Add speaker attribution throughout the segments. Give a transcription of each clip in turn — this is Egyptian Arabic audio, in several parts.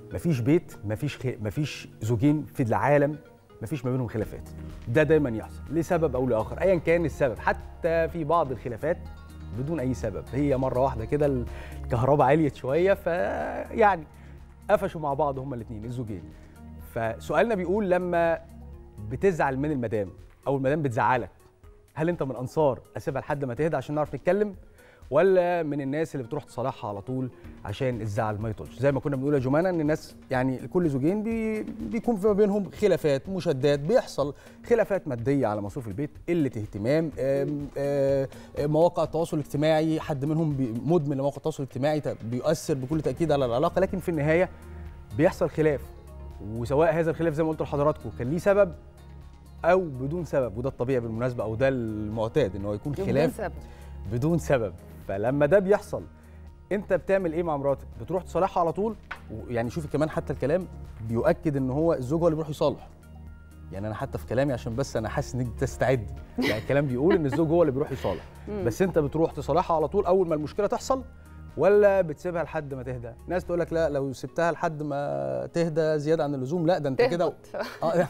Speaker 1: مفيش بيت مفيش خي... مفيش زوجين في العالم مفيش ما بينهم خلافات ده دايما يحصل لسبب او لاخر ايا كان السبب حتى في بعض الخلافات بدون اي سبب هي مره واحده كده الكهرباء عليت شويه فيعني قفشوا مع بعض هما الاثنين الزوجين فسؤالنا بيقول لما بتزعل من المدام او المدام بتزعلك هل انت من انصار اسيبها لحد ما تهدى عشان نعرف نتكلم ولا من الناس اللي بتروح تصالحها على طول عشان الزعل ما يطولش زي ما كنا بنقول يا جمانه ان الناس يعني كل زوجين بي بيكون في ما بينهم خلافات مشادات بيحصل خلافات ماديه على مصروف البيت قله اهتمام آم آم مواقع التواصل الاجتماعي حد منهم بي- مدمن لمواقع التواصل الاجتماعي ت- بيؤثر بكل تاكيد على العلاقه لكن في النهايه بيحصل خلاف وسواء هذا الخلاف زي ما قلت لحضراتكم كان ليه سبب او بدون سبب وده الطبيعي بالمناسبه او ده المعتاد ان هو يكون
Speaker 2: بدون
Speaker 1: خلاف
Speaker 2: سبب.
Speaker 1: بدون سبب فلما ده بيحصل انت بتعمل ايه مع مراتك بتروح تصالحها على طول ويعني شوفي كمان حتى الكلام بيؤكد ان هو الزوج هو اللي بيروح يصالح يعني انا حتى في كلامي عشان بس انا حاسس انك تستعدي يعني الكلام بيقول ان الزوج هو اللي بيروح يصالح
Speaker 2: مم.
Speaker 1: بس انت بتروح تصالحها على طول اول ما المشكله تحصل ولا بتسيبها لحد ما تهدى ناس تقول لك لا لو سبتها لحد ما تهدى زياده عن اللزوم لا ده انت كده
Speaker 2: تهبط.
Speaker 1: اه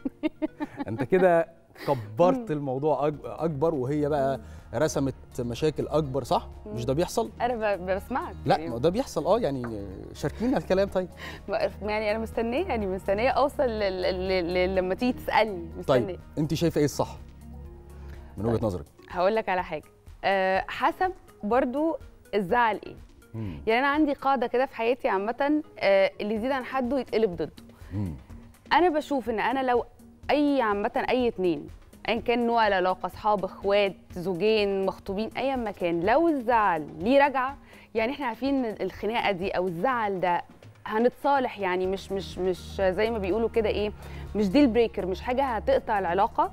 Speaker 1: انت كده كبرت الموضوع أك- اكبر وهي بقى رسمت مشاكل اكبر صح مش ده بيحصل
Speaker 2: انا ب- بسمعك
Speaker 1: لا
Speaker 2: يعني
Speaker 1: ما ده بيحصل اه يعني شاركينا الكلام طيب
Speaker 2: يعني انا مستنيه يعني مستنيه اوصل لل- لل- لل- لما تيجي تسالني مستنيه
Speaker 1: طيب انت شايفه ايه الصح من وجهه
Speaker 2: طيب.
Speaker 1: نظرك
Speaker 2: هقول لك على حاجه أه حسب برضو الزعل ايه
Speaker 1: مم.
Speaker 2: يعني انا عندي قاعده كده في حياتي عامه أه اللي يزيد عن حده يتقلب ضده
Speaker 1: مم.
Speaker 2: انا بشوف ان انا لو اي عامه اي اتنين ايا كان نوع العلاقه اصحاب اخوات زوجين مخطوبين ايا ما كان لو الزعل ليه رجعه يعني احنا عارفين ان الخناقه دي او الزعل ده هنتصالح يعني مش مش مش زي ما بيقولوا كده ايه مش ديل بريكر مش حاجه هتقطع العلاقه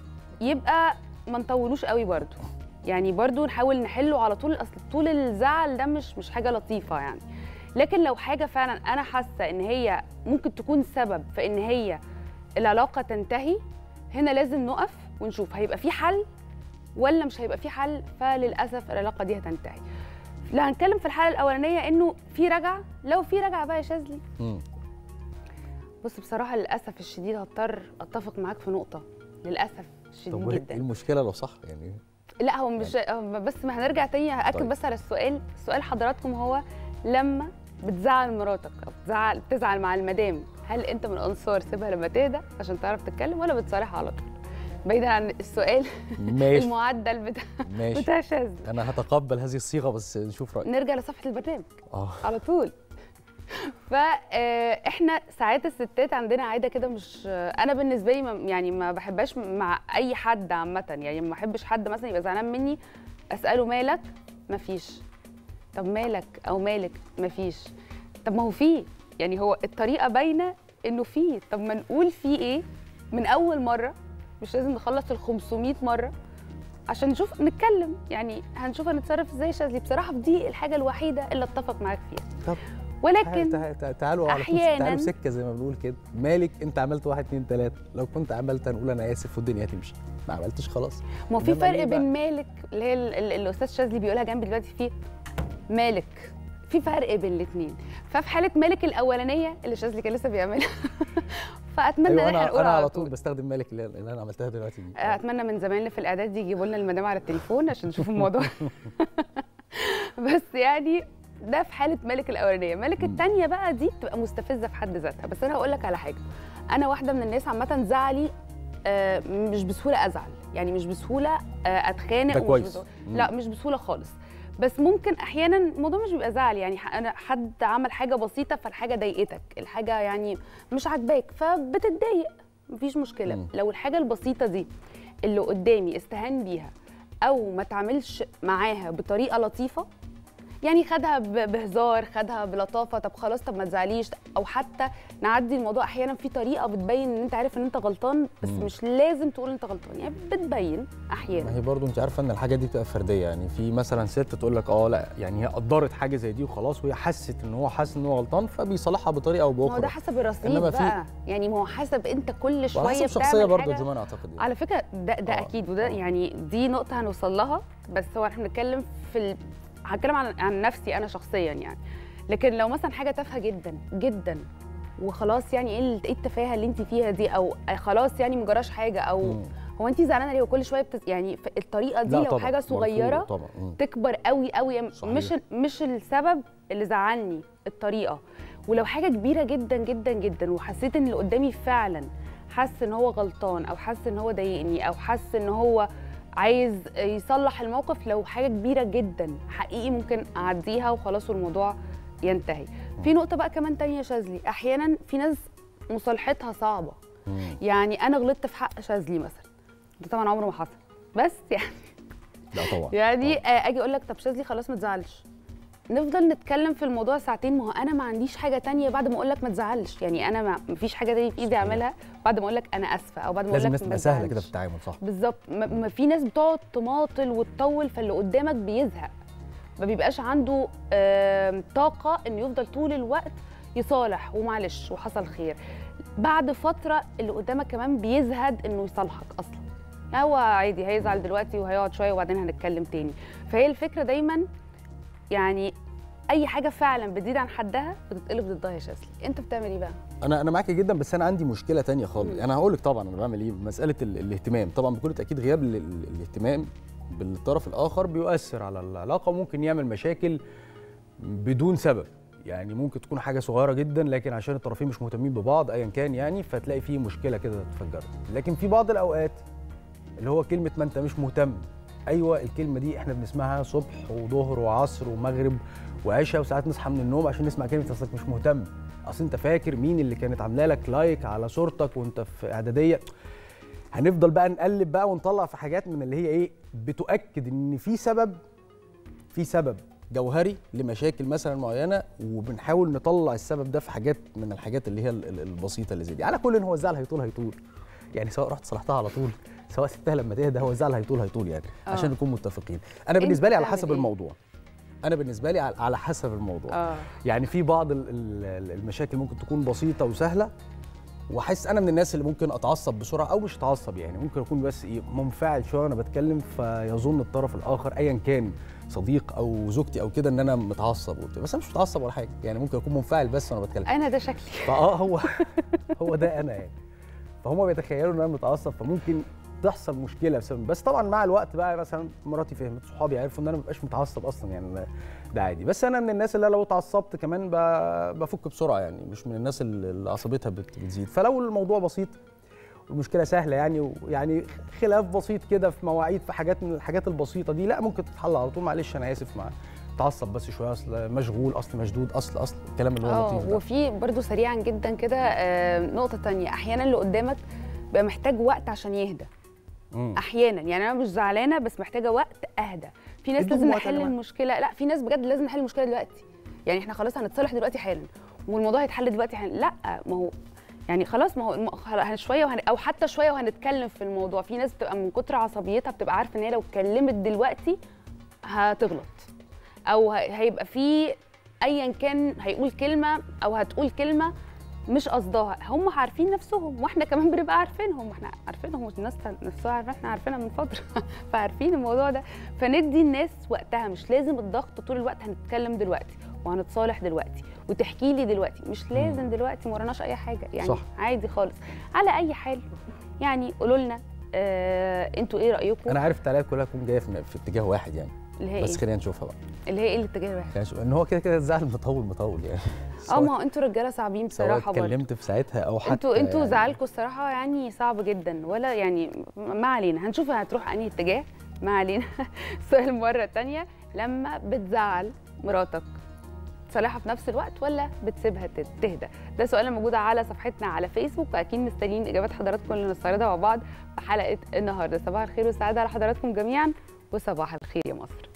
Speaker 2: يبقى ما نطولوش قوي برضو يعني برضو نحاول نحله على طول اصل طول الزعل ده مش مش حاجه لطيفه يعني لكن لو حاجه فعلا انا حاسه ان هي ممكن تكون سبب في ان هي العلاقه تنتهي هنا لازم نقف ونشوف هيبقى في حل ولا مش هيبقى في حل فللاسف العلاقه دي هتنتهي لا هنتكلم في الحاله الاولانيه انه في رجعه لو في رجعه بقى يا شاذلي
Speaker 1: مم.
Speaker 2: بص بصراحه للاسف الشديد هضطر اتفق معاك في نقطه للاسف
Speaker 1: طب
Speaker 2: الشديد
Speaker 1: وايه
Speaker 2: جدا
Speaker 1: إيه المشكله لو صح يعني
Speaker 2: لا هو مش هو بس ما هنرجع تاني هاكد
Speaker 1: طيب.
Speaker 2: بس على السؤال سؤال حضراتكم هو لما بتزعل مراتك او بتزعل بتزعل مع المدام هل انت من انصار سيبها لما تهدى عشان تعرف تتكلم ولا بتصالحها على طول بعيدا عن السؤال
Speaker 1: ماشي
Speaker 2: المعدل بتاع
Speaker 1: ماشي
Speaker 2: بتاع شاذ
Speaker 1: انا هتقبل هذه الصيغه بس نشوف رايك
Speaker 2: نرجع لصفحه البرنامج
Speaker 1: اه
Speaker 2: على طول فاحنا ساعات الستات عندنا عاده كده مش انا بالنسبه لي ما- يعني ما بحبهاش مع اي حد عامه يعني ما بحبش حد مثلا يبقى زعلان مني اساله مالك مفيش طب مالك او مالك مفيش طب ما هو فيه يعني هو الطريقه باينه انه فيه طب ما نقول فيه ايه من اول مره مش لازم نخلص ال 500 مره عشان نشوف نتكلم يعني هنشوف هنتصرف ازاي شاذلي بصراحه دي الحاجه الوحيده اللي اتفق معاك فيها
Speaker 1: طب
Speaker 2: ولكن
Speaker 1: تع- تع- تعالوا على طول
Speaker 2: أحياناً-
Speaker 1: تعالوا سكه زي ما بنقول كده مالك انت عملت واحد اتنين تلاته لو كنت عملت هنقول انا اسف والدنيا هتمشي ما عملتش خلاص
Speaker 2: ما هو في
Speaker 1: إنما
Speaker 2: فرق
Speaker 1: ليه بقى؟
Speaker 2: بين مالك اللي هي ال- ال- الاستاذ شاذلي بيقولها جنبي دلوقتي في مالك في فرق بين الاثنين ففي حاله مالك الاولانيه اللي شاذلي كان لسه بيعملها فاتمنى
Speaker 1: ايوه
Speaker 2: ان احنا
Speaker 1: انا
Speaker 2: نقول
Speaker 1: انا على
Speaker 2: على
Speaker 1: طول
Speaker 2: طول
Speaker 1: بستخدم مالك اللي اللي انا عملتها دلوقتي دي
Speaker 2: اتمنى من زمايلنا في الاعداد دي يجيبوا لنا المدام على التليفون عشان نشوف الموضوع بس يعني ده في حاله ملك الاولانيه ملك الثانيه بقى دي بتبقى مستفزه في حد ذاتها بس انا هقول لك على حاجه انا واحده من الناس عامه زعلي آه، مش بسهوله ازعل يعني مش بسهوله آه، اتخانق
Speaker 1: ده
Speaker 2: ومش
Speaker 1: كويس.
Speaker 2: بسهولة
Speaker 1: مم.
Speaker 2: لا مش بسهوله خالص بس ممكن احيانا الموضوع مش بيبقى زعل يعني ح- انا حد عمل حاجه بسيطه فالحاجه ضايقتك الحاجه يعني مش عاجباك فبتتضايق مفيش مشكله
Speaker 1: مم.
Speaker 2: لو الحاجه البسيطه دي اللي قدامي استهان بيها او ما تعملش معاها بطريقه لطيفه يعني خدها ب- بهزار خدها بلطافه طب خلاص طب ما تزعليش او حتى نعدي الموضوع احيانا في طريقه بتبين ان انت عارف ان انت غلطان بس
Speaker 1: مم.
Speaker 2: مش لازم تقول انت غلطان يعني بتبين
Speaker 1: ما
Speaker 2: احيانا
Speaker 1: هي برضو انت عارفه ان الحاجه دي بتبقى فرديه يعني في مثلا ست تقول لك اه لا يعني هي قدرت حاجه زي دي وخلاص وهي حست ان هو حاسس ان هو غلطان فبيصالحها بطريقه او
Speaker 2: ما هو
Speaker 1: باخرى
Speaker 2: ده حسب الرصيد
Speaker 1: إنما في-
Speaker 2: بقى يعني ما هو حسب انت كل شويه
Speaker 1: وعلى حسب شخصيه
Speaker 2: بتعمل
Speaker 1: برضو
Speaker 2: حاجة.
Speaker 1: جمان اعتقد يعني.
Speaker 2: على فكره ده ده
Speaker 1: آه،
Speaker 2: اكيد وده
Speaker 1: آه.
Speaker 2: يعني دي نقطه هنوصل لها بس هو احنا بنتكلم في ال... هتكلم عن عن نفسي انا شخصيا يعني لكن لو مثلا حاجه تافهه جدا جدا وخلاص يعني ايه ال- إيه التفاهه اللي انت فيها دي او خلاص يعني مجراش حاجه او
Speaker 1: مم.
Speaker 2: هو انت زعلانه ليه وكل شويه بتز... يعني ف- الطريقه دي
Speaker 1: لا
Speaker 2: لو
Speaker 1: طبعاً،
Speaker 2: حاجه
Speaker 1: مرفوض
Speaker 2: صغيره
Speaker 1: طبعا مم.
Speaker 2: تكبر قوي قوي
Speaker 1: صحيح.
Speaker 2: مش مش السبب اللي زعلني الطريقه ولو حاجه كبيره جدا جدا جدا وحسيت ان اللي قدامي فعلا حس ان هو غلطان او حس ان هو ضايقني او حس ان هو عايز يصلح الموقف لو حاجه كبيره جدا حقيقي ممكن اعديها وخلاص والموضوع ينتهي في نقطه بقى كمان تانية يا شاذلي احيانا في ناس مصالحتها صعبه
Speaker 1: مم.
Speaker 2: يعني انا غلطت في حق شاذلي مثلا ده طبعا عمره ما حصل بس يعني
Speaker 1: لا طبعا
Speaker 2: يعني
Speaker 1: طبعاً.
Speaker 2: آه، اجي اقول لك طب شاذلي خلاص ما تزعلش نفضل نتكلم في الموضوع ساعتين ما هو انا ما عنديش حاجه تانية بعد ما اقول لك ما تزعلش يعني انا ما ما فيش حاجه تانية في ايدي
Speaker 1: صحيح.
Speaker 2: اعملها بعد ما اقول لك انا اسفه او بعد ما اقول
Speaker 1: لازم
Speaker 2: لك
Speaker 1: الناس
Speaker 2: ما
Speaker 1: تبقى سهله كده
Speaker 2: تزعلش.
Speaker 1: في التعامل صح
Speaker 2: بالظبط ما ما في ناس بتقعد تماطل وتطول فاللي قدامك بيزهق ما بيبقاش عنده آم، طاقه انه يفضل طول الوقت يصالح ومعلش وحصل خير بعد فتره اللي قدامك كمان بيزهد انه يصالحك اصلا هو عادي هيزعل دلوقتي وهيقعد شويه وبعدين هنتكلم تاني فهي الفكره دايما يعني اي حاجه فعلا بتزيد عن حدها بتتقلب ضدها يا شاذلي انت بتعمل ايه بقى
Speaker 1: انا انا معاكي جدا بس انا عندي مشكله تانية خالص انا هقول لك طبعا انا بعمل ايه مساله ال- الاهتمام طبعا بكل تاكيد غياب ال- ال- الاهتمام بالطرف الاخر بيؤثر على العلاقه وممكن يعمل مشاكل بدون سبب يعني ممكن تكون حاجه صغيره جدا لكن عشان الطرفين مش مهتمين ببعض ايا كان يعني فتلاقي فيه مشكله كده اتفجرت لكن في بعض الاوقات اللي هو كلمه ما انت مش مهتم ايوه الكلمه دي احنا بنسمعها صبح وظهر وعصر ومغرب وعشاء وساعات نصحى من النوم عشان نسمع كلمه اصلك مش مهتم اصل انت فاكر مين اللي كانت عامله لك لايك على صورتك وانت في اعداديه هنفضل بقى نقلب بقى ونطلع في حاجات من اللي هي ايه بتؤكد ان في سبب في سبب جوهري لمشاكل مثلا معينه وبنحاول نطلع السبب ده في حاجات من الحاجات اللي هي ال- ال- البسيطه اللي زي دي على كل ان هو الزعل هيطول هيطول يعني سواء رحت صلحتها على طول سواء سبتها لما تهدى هو الزعل هيطول هيطول يعني
Speaker 2: آه.
Speaker 1: عشان نكون متفقين انا بالنسبه لي على
Speaker 2: بتعمل
Speaker 1: حسب
Speaker 2: إيه؟
Speaker 1: الموضوع انا بالنسبه لي على- على حسب الموضوع
Speaker 2: اه
Speaker 1: يعني في بعض ال- ال- المشاكل ممكن تكون بسيطه وسهله واحس انا من الناس اللي ممكن اتعصب بسرعه او مش اتعصب يعني ممكن اكون بس ايه منفعل شويه وانا بتكلم فيظن الطرف الاخر ايا كان صديق او زوجتي او كده ان انا متعصب وبتاع بس انا مش متعصب ولا حاجه يعني ممكن اكون منفعل بس وانا بتكلم
Speaker 2: انا ده شكلي
Speaker 1: فاه هو هو ده انا يعني فهم بيتخيلوا ان انا متعصب فممكن تحصل مشكله بسبب بس طبعا مع الوقت بقى مثلا مراتي فهمت صحابي عرفوا ان انا ما ببقاش متعصب اصلا يعني أنا ده عادي بس انا من الناس اللي لو اتعصبت كمان ب- بفك بسرعه يعني مش من الناس اللي اللي عصبيتها بت- بتزيد فلو الموضوع بسيط والمشكله سهله يعني ويعني خلاف بسيط كده في مواعيد في حاجات من الحاجات البسيطه دي لا ممكن تتحل على طول معلش انا اسف مع تعصب بس شويه اصل مشغول اصل مشدود اصل اصل الكلام اللي هو
Speaker 2: اه
Speaker 1: اللطيف ده
Speaker 2: وفي برضو سريعا جدا كده آه، نقطه تانية احيانا اللي قدامك بيبقى محتاج وقت عشان يهدى
Speaker 1: مم.
Speaker 2: احيانا يعني انا مش زعلانه بس محتاجه وقت اهدى في ناس
Speaker 1: ادوهم
Speaker 2: لازم
Speaker 1: وقت يا
Speaker 2: نحل
Speaker 1: جماعة.
Speaker 2: المشكله لا في ناس بجد لازم نحل المشكله دلوقتي يعني احنا خلاص هنتصالح دلوقتي حالا والموضوع هيتحل دلوقتي حالا لا ما هو يعني خلاص ما هو الم- خلا- شويه وهن... او حتى شويه وهنتكلم في الموضوع في ناس بتبقى من كتر عصبيتها بتبقى عارفه ان هي لو اتكلمت دلوقتي هتغلط او ه- هيبقى في ايا كان هيقول كلمه او هتقول كلمه مش قصدها هم عارفين نفسهم واحنا كمان بنبقى عارفينهم احنا عارفينهم والناس نفسها عارفه احنا عارفينها من فتره فعارفين الموضوع ده فندي الناس وقتها مش لازم الضغط طول الوقت هنتكلم دلوقتي وهنتصالح دلوقتي وتحكي لي دلوقتي مش لازم دلوقتي ما وراناش اي حاجه يعني
Speaker 1: صح.
Speaker 2: عادي خالص على اي حال يعني قولوا لنا آه انتوا ايه رايكم
Speaker 1: انا عارف التعليقات كلها تكون جايه في في اتجاه واحد يعني
Speaker 2: اللي هي
Speaker 1: بس
Speaker 2: إيه؟
Speaker 1: خلينا نشوفها بقى
Speaker 2: اللي هي ايه الاتجاه الواحد
Speaker 1: خلينا نشوف ان هو كده كده الزعل مطول مطول يعني
Speaker 2: اه
Speaker 1: سواء-
Speaker 2: ما هو انتوا رجاله صعبين
Speaker 1: سواء
Speaker 2: بصراحه برضه
Speaker 1: اتكلمت في ساعتها او حتى
Speaker 2: انتوا انتوا
Speaker 1: يعني
Speaker 2: زعلكم الصراحه يعني صعب جدا ولا يعني ما علينا هنشوف هتروح انهي اتجاه ما علينا السؤال مره تانية لما بتزعل مراتك تصالحها في نفس الوقت ولا بتسيبها تت- تهدى ده سؤال موجود على صفحتنا على فيسبوك واكيد مستنيين اجابات حضراتكم اللي نستعرضها مع بعض في حلقه النهارده صباح الخير والسعاده على حضراتكم جميعا وصباح الخير يا مصر